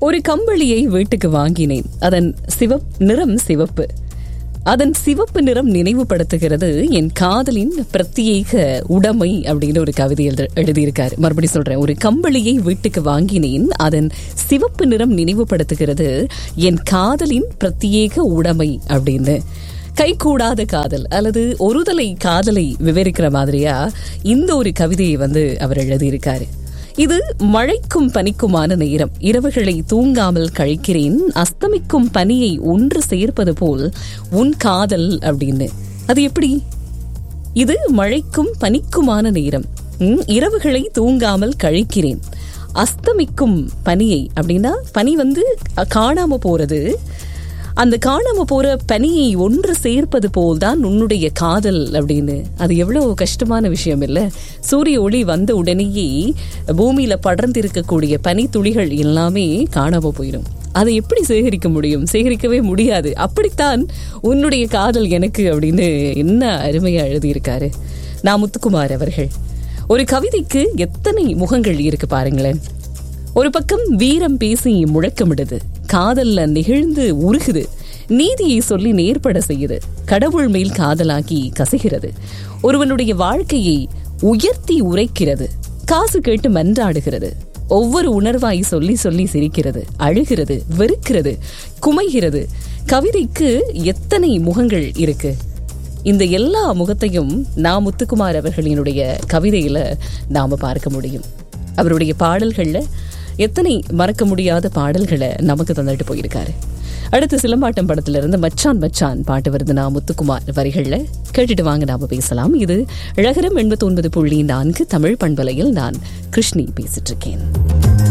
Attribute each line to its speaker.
Speaker 1: ஒரு கம்பளியை வீட்டுக்கு வாங்கினேன் அதன் சிவப் நிறம் சிவப்பு அதன் சிவப்பு நிறம் நினைவுபடுத்துகிறது என் காதலின் பிரத்யேக உடைமை அப்படின்னு ஒரு கவிதை எழுத எழுதியிருக்காரு மறுபடி சொல்றேன் ஒரு கம்பளியை வீட்டுக்கு வாங்கினேன் அதன் சிவப்பு நிறம் நினைவுபடுத்துகிறது என் காதலின் பிரத்யேக உடைமை அப்படின்னு கைகூடாத காதல் அல்லது ஒருதலை காதலை விவரிக்கிற மாதிரியா இந்த ஒரு கவிதையை வந்து அவர் எழுதியிருக்காரு இது மழைக்கும் பனிக்குமான நேரம் இரவுகளை தூங்காமல் கழிக்கிறேன் அஸ்தமிக்கும் பனியை ஒன்று சேர்ப்பது போல் உன் காதல் அப்படின்னு அது எப்படி இது மழைக்கும் பனிக்குமான நேரம் ம், இரவுகளை தூங்காமல் கழிக்கிறேன் அஸ்தமிக்கும் பனியை அப்படின்னா பனி வந்து அ, காணாம போறது அந்த காணாம போற பனியை ஒன்று சேர்ப்பது போல்தான் உன்னுடைய காதல் அப்படின்னு அது எவ்வளவு கஷ்டமான விஷயம் இல்ல சூரிய ஒளி வந்த உடனேயே பூமியில படர்ந்திருக்கக்கூடிய பனி துளிகள் எல்லாமே காணாம போயிடும் அதை எப்படி சேகரிக்க முடியும் சேகரிக்கவே முடியாது அப்படித்தான் உன்னுடைய காதல் எனக்கு அப்படின்னு என்ன அருமையா எழுதியிருக்காரு நான் முத்துக்குமார் அவர்கள் ஒரு கவிதைக்கு எத்தனை முகங்கள் இருக்கு பாருங்களேன் ஒரு பக்கம் வீரம் பேசி முழக்கமிடுது காதல்ல நெகிழ்ந்து உருகுது நீதியை சொல்லி நேர்பட செய்யுது கடவுள் மேல் காதலாக்கி கசைகிறது ஒருவனுடைய வாழ்க்கையை உயர்த்தி உரைக்கிறது காசு கேட்டு மன்றாடுகிறது ஒவ்வொரு உணர்வாய் சொல்லி சொல்லி சிரிக்கிறது அழுகிறது வெறுக்கிறது குமைகிறது கவிதைக்கு எத்தனை முகங்கள் இருக்கு இந்த எல்லா முகத்தையும் நான் முத்துக்குமார் அவர்களினுடைய கவிதையில நாம பார்க்க முடியும் அவருடைய பாடல்கள்ல எத்தனை மறக்க முடியாத பாடல்களை நமக்கு தந்துட்டு போயிருக்காரு அடுத்து சிலம்பாட்டம் படத்துல இருந்து மச்சான் மச்சான் பாட்டு வருது நான் முத்துக்குமார் வரிகள்ல கேட்டுட்டு வாங்க நாம பேசலாம் இது அழகரம் எண்பத்தி ஒன்பது புள்ளி நான்கு தமிழ் பண்பலையில் நான் கிருஷ்ணி பேசிட்டு இருக்கேன்